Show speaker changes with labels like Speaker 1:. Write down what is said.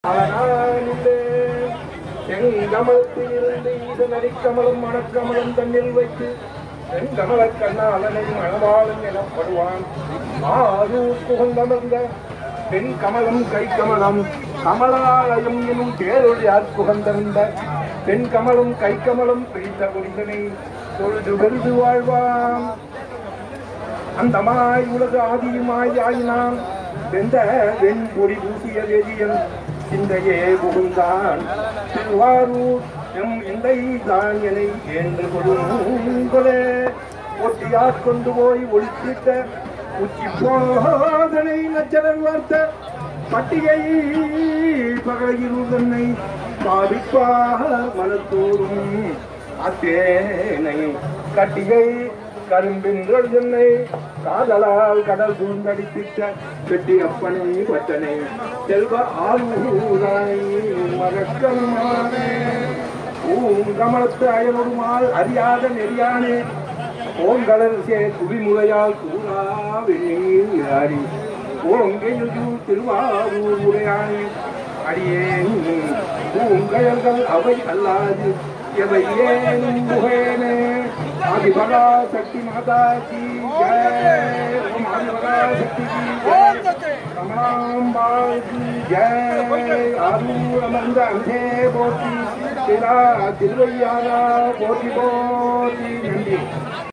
Speaker 1: அழகானிலே செங்கமலத்தில் இருந்து ஈசன் அடிக்கமலம் மணக்கமலம் தன்னில் வைத்து செங்கமல கண்ணாளனை மணவாளன் எனப்படுவான் ஆரூர் புகழ்ந்தமர்ந்த பெண் கமலம் கை கமலம் கமலாலயம் எனும் பேரொழியார் புகழ்ந்திருந்த பெண் கமலம் கை கமலம் பிடித்த குடிதனை தொழுது வெறுது வாழ்வான் அந்தமாய் உலக ஆதியுமாய் ஆயினான் வெந்த வெண்பொடி பூசிய வேதியன் சிந்தையே புகுந்தான் திருவாரூர் எம் எந்தை தான் என என்று கொடுங்கொலே ஒட்டியாற் கொண்டு போய் ஒளித்திட்ட உச்சி போதனை நச்சரன் வார்த்த பட்டிகை பகையில் தன்னை பாதிப்பாக மனத்தோறும் அத்தேனை கட்டிகை கரும்பின்றல் என்னை காதலால் கடல் சூழ்ந்தடித்திட்ட வெட்டி அப்பனை பட்டனை செல்வ ஆளுதானை மறக்கமானே பூங்கமலத்து அயனொருமால் அறியாத நெறியானே ஓங்கடல் சே குடிமுறையால் கூறா வெண்ணீர் ஆடி ஓங்கையில் திருவாரூர் உரையானே அடியேன் பூங்கயல்கள் அவை அல்லாது எவை ஏனும் முகேனே ஆதிபரா சக்தி மாதா கி ஜெய் ஓம் ஆதிபரா சக்தி கி ஜெய் கமலாம்பாள் கி ஜெய் ஆரூர் அமர்ந்த அங்கே போற்றி திரா திருவையாரா போற்றி போற்றி நன்றி